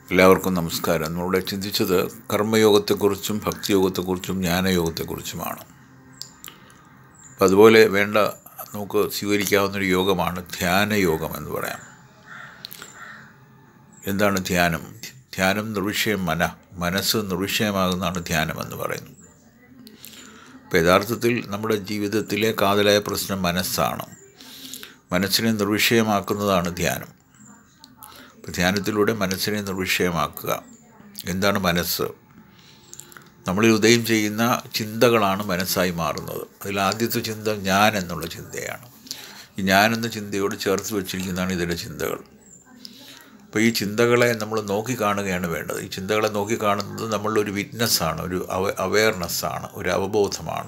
എല്ലാവർക്കും നമസ്കാരം നമ്മളിവിടെ ചിന്തിച്ചത് കർമ്മയോഗത്തെക്കുറിച്ചും ഭക്തിയോഗത്തെക്കുറിച്ചും ജ്ഞാനയോഗത്തെക്കുറിച്ചുമാണ് അപ്പം അതുപോലെ വേണ്ട നമുക്ക് സ്വീകരിക്കാവുന്നൊരു യോഗമാണ് ധ്യാനയോഗം എന്ന് പറയാം എന്താണ് ധ്യാനം ധ്യാനം നിർവിഷയം മന മനസ്സ് നിർവിഷയമാകുന്നതാണ് ധ്യാനം എന്ന് പറയുന്നത് അപ്പോൾ യഥാർത്ഥത്തിൽ നമ്മുടെ ജീവിതത്തിലെ കാതലായ പ്രശ്നം മനസ്സാണ് മനസ്സിനെ നിർവിഷയമാക്കുന്നതാണ് ധ്യാനം അപ്പോൾ ധ്യാനത്തിലൂടെ മനസ്സിനെ നിർവിഷയമാക്കുക എന്താണ് മനസ്സ് നമ്മളിൽ ഉദയം ചെയ്യുന്ന ചിന്തകളാണ് മനസ്സായി മാറുന്നത് അതിൽ ആദ്യത്തെ ചിന്ത ഞാൻ എന്നുള്ള ചിന്തയാണ് ഈ ഞാൻ എന്ന ചിന്തയോട് ചേർത്ത് വെച്ചിരിക്കുന്നതാണ് ഇതിൻ്റെ ചിന്തകൾ അപ്പോൾ ഈ ചിന്തകളെ നമ്മൾ നോക്കിക്കാണുകയാണ് വേണ്ടത് ഈ ചിന്തകളെ നോക്കിക്കാണുന്നത് നമ്മളൊരു വിറ്റ്നസ്സാണ് ഒരു അവ അവെയർനെസ്സാണ് ഒരു അവബോധമാണ്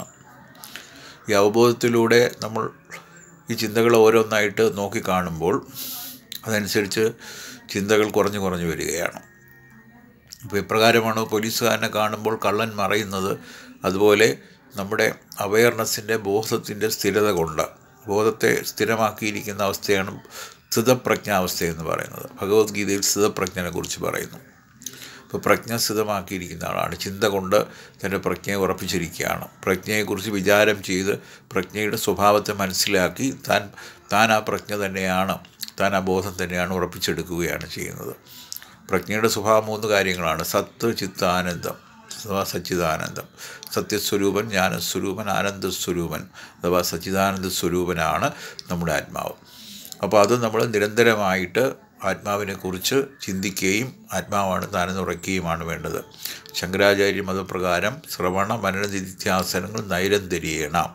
ഈ അവബോധത്തിലൂടെ നമ്മൾ ഈ ചിന്തകൾ ഓരോന്നായിട്ട് നോക്കിക്കാണുമ്പോൾ അതനുസരിച്ച് ചിന്തകൾ കുറഞ്ഞു കുറഞ്ഞു വരികയാണ് അപ്പോൾ ഇപ്രകാരമാണ് പോലീസുകാരനെ കാണുമ്പോൾ കള്ളൻ മറയുന്നത് അതുപോലെ നമ്മുടെ അവയർനെസ്സിൻ്റെ ബോധത്തിൻ്റെ സ്ഥിരത കൊണ്ട് ബോധത്തെ സ്ഥിരമാക്കിയിരിക്കുന്ന അവസ്ഥയാണ് സ്ഥിതപ്രജ്ഞാവസ്ഥ എന്ന് പറയുന്നത് ഭഗവത്ഗീതയിൽ സ്ഥിതപ്രജ്ഞനെ കുറിച്ച് പറയുന്നു ഇപ്പോൾ പ്രജ്ഞ സ്ഥിതമാക്കിയിരിക്കുന്ന ആളാണ് ചിന്ത കൊണ്ട് തൻ്റെ പ്രജ്ഞയെ ഉറപ്പിച്ചിരിക്കുകയാണ് പ്രജ്ഞയെക്കുറിച്ച് വിചാരം ചെയ്ത് പ്രജ്ഞയുടെ സ്വഭാവത്തെ മനസ്സിലാക്കി താൻ താൻ ആ പ്രജ്ഞ തന്നെയാണ് താൻ ആ ബോധം തന്നെയാണ് ഉറപ്പിച്ചെടുക്കുകയാണ് ചെയ്യുന്നത് പ്രജ്ഞയുടെ സ്വഭാവം മൂന്ന് കാര്യങ്ങളാണ് സത്ത് ചിത്ത ആനന്ദം അഥവാ സച്ചിദാനന്ദം സത്യസ്വരൂപൻ ജ്ഞാനസ്വരൂപൻ ആനന്ദസ്വരൂപൻ അഥവാ സച്ചിദാനന്ദ സ്വരൂപനാണ് നമ്മുടെ ആത്മാവ് അപ്പോൾ അത് നമ്മൾ നിരന്തരമായിട്ട് ആത്മാവിനെക്കുറിച്ച് ചിന്തിക്കുകയും ആത്മാവാണ് താനെന്ന് ഉറയ്ക്കുകയുമാണ് വേണ്ടത് ശങ്കരാചാര്യ മതപ്രകാരം ശ്രവണ മനനനിത്യാസനങ്ങൾ നൈരന്തരീയണം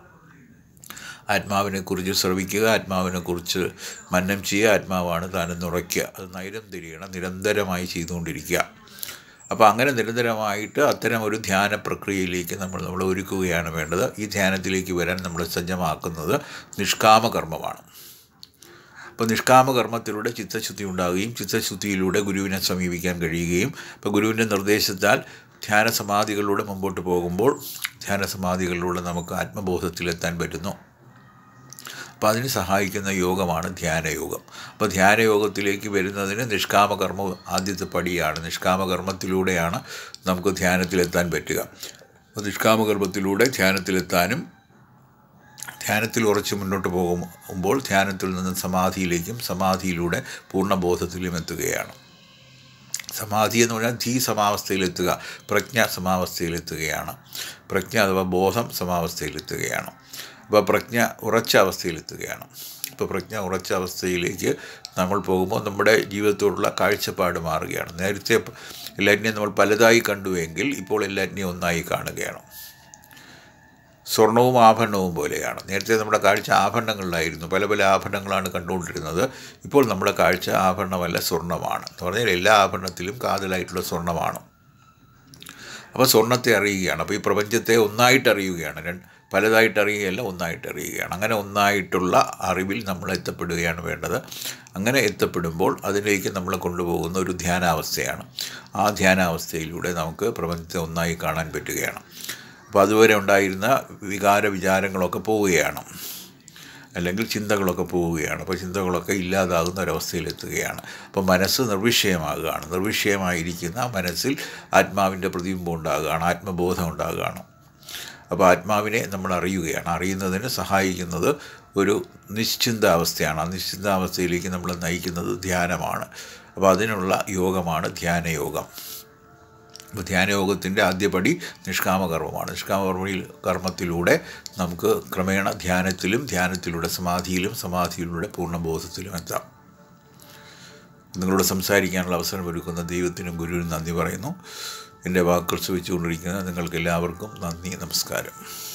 ആത്മാവിനെക്കുറിച്ച് ശ്രവിക്കുക ആത്മാവിനെക്കുറിച്ച് മന്നം ചെയ്യുക ആത്മാവാണ് താനെന്ന് ഉറയ്ക്കുക അത് നൈരം തിരിയണം നിരന്തരമായി ചെയ്തുകൊണ്ടിരിക്കുക അപ്പോൾ അങ്ങനെ നിരന്തരമായിട്ട് അത്തരം ഒരു ധ്യാന പ്രക്രിയയിലേക്ക് നമ്മൾ നമ്മൾ ഒരുക്കുകയാണ് വേണ്ടത് ഈ ധ്യാനത്തിലേക്ക് വരാൻ നമ്മൾ സജ്ജമാക്കുന്നത് നിഷ്കാമകർമ്മമാണ് അപ്പോൾ നിഷ്കാമകർമ്മത്തിലൂടെ ചിത്തശുദ്ധി ഉണ്ടാകുകയും ചിത്തശുദ്ധിയിലൂടെ ഗുരുവിനെ സമീപിക്കാൻ കഴിയുകയും ഇപ്പോൾ ഗുരുവിൻ്റെ നിർദ്ദേശത്താൽ ധ്യാന സമാധികളിലൂടെ മുമ്പോട്ട് പോകുമ്പോൾ ധ്യാന സമാധികളിലൂടെ നമുക്ക് ആത്മബോധത്തിലെത്താൻ പറ്റുന്നു അപ്പോൾ അതിന് സഹായിക്കുന്ന യോഗമാണ് ധ്യാനയോഗം അപ്പോൾ ധ്യാനയോഗത്തിലേക്ക് വരുന്നതിന് നിഷ്കാമകർമ്മ ആദ്യത്തെ പടിയാണ് നിഷ്കാമകർമ്മത്തിലൂടെയാണ് നമുക്ക് ധ്യാനത്തിലെത്താൻ പറ്റുക അപ്പോൾ നിഷ്കാമകർമ്മത്തിലൂടെ ധ്യാനത്തിലെത്താനും ധ്യാനത്തിൽ ഉറച്ച് മുന്നോട്ട് പോകുമ്പോൾ ധ്യാനത്തിൽ നിന്ന് സമാധിയിലേക്കും സമാധിയിലൂടെ പൂർണ്ണബോധത്തിലും എത്തുകയാണ് സമാധി എന്ന് പറഞ്ഞാൽ ധീ സമാവസ്ഥയിലെത്തുക പ്രജ്ഞ സമാവസ്ഥയിലെത്തുകയാണ് പ്രജ്ഞ അഥവാ ബോധം സമാവസ്ഥയിലെത്തുകയാണ് അപ്പോൾ പ്രജ്ഞ ഉറച്ച അവസ്ഥയിലെത്തുകയാണ് ഇപ്പോൾ പ്രജ്ഞ ഉറച്ച അവസ്ഥയിലേക്ക് നമ്മൾ പോകുമ്പോൾ നമ്മുടെ ജീവിതത്തോടുള്ള കാഴ്ചപ്പാട് മാറുകയാണ് നേരത്തെ എല്ലാറ്റിനെയും നമ്മൾ പലതായി കണ്ടുവെങ്കിൽ ഇപ്പോൾ എല്ലാറ്റിനെയും ഒന്നായി കാണുകയാണ് സ്വർണവും ആഭരണവും പോലെയാണ് നേരത്തെ നമ്മുടെ കാഴ്ച ആഭരണങ്ങളിലായിരുന്നു പല പല ആഭരണങ്ങളാണ് കണ്ടുകൊണ്ടിരുന്നത് ഇപ്പോൾ നമ്മുടെ കാഴ്ച ആഭരണമല്ല സ്വർണ്ണമാണ് എന്ന് പറഞ്ഞാൽ എല്ലാ ആഭരണത്തിലും കാതലായിട്ടുള്ള സ്വർണ്ണമാണ് അപ്പോൾ സ്വർണത്തെ അറിയുകയാണ് അപ്പോൾ ഈ പ്രപഞ്ചത്തെ ഒന്നായിട്ട് അറിയുകയാണ് രണ്ട് പലതായിട്ട് അറിയുകയല്ല ഒന്നായിട്ട് അറിയുകയാണ് അങ്ങനെ ഒന്നായിട്ടുള്ള അറിവിൽ നമ്മൾ എത്തപ്പെടുകയാണ് വേണ്ടത് അങ്ങനെ എത്തപ്പെടുമ്പോൾ അതിലേക്ക് നമ്മളെ കൊണ്ടുപോകുന്ന ഒരു ധ്യാനാവസ്ഥയാണ് ആ ധ്യാനാവസ്ഥയിലൂടെ നമുക്ക് പ്രപഞ്ചത്തെ ഒന്നായി കാണാൻ പറ്റുകയാണ് അപ്പോൾ അതുവരെ ഉണ്ടായിരുന്ന വികാര വിചാരങ്ങളൊക്കെ പോവുകയാണ് അല്ലെങ്കിൽ ചിന്തകളൊക്കെ പോവുകയാണ് അപ്പോൾ ചിന്തകളൊക്കെ ഇല്ലാതാകുന്ന ഒരവസ്ഥയിലെത്തുകയാണ് അപ്പോൾ മനസ്സ് നിർവിഷയമാകുകയാണ് നിർവിഷയമായിരിക്കുന്ന മനസ്സിൽ ആത്മാവിൻ്റെ പ്രതിബിംബം ഉണ്ടാകുകയാണ് ആത്മബോധം ഉണ്ടാകുകയാണ് അപ്പോൾ ആത്മാവിനെ നമ്മൾ അറിയുകയാണ് അറിയുന്നതിന് സഹായിക്കുന്നത് ഒരു നിശ്ചിന്താവസ്ഥയാണ് ആ നിശ്ചിന്താവസ്ഥയിലേക്ക് നമ്മൾ നയിക്കുന്നത് ധ്യാനമാണ് അപ്പോൾ അതിനുള്ള യോഗമാണ് ധ്യാനയോഗം അപ്പോൾ ധ്യാനയോഗത്തിൻ്റെ ആദ്യപടി നിഷ്കാമകർമ്മമാണ് നിഷ്കാമകർമ്മയിൽ കർമ്മത്തിലൂടെ നമുക്ക് ക്രമേണ ധ്യാനത്തിലും ധ്യാനത്തിലൂടെ സമാധിയിലും സമാധിയിലൂടെ പൂർണ്ണബോധത്തിലും എത്താം നിങ്ങളോട് സംസാരിക്കാനുള്ള അവസരം ഒരുക്കുന്ന ദൈവത്തിനും ഗുരുവിനും നന്ദി പറയുന്നു എൻ്റെ വാക്കുകൾ ശ്രമിച്ചുകൊണ്ടിരിക്കുന്ന നിങ്ങൾക്ക് എല്ലാവർക്കും നന്ദി നമസ്കാരം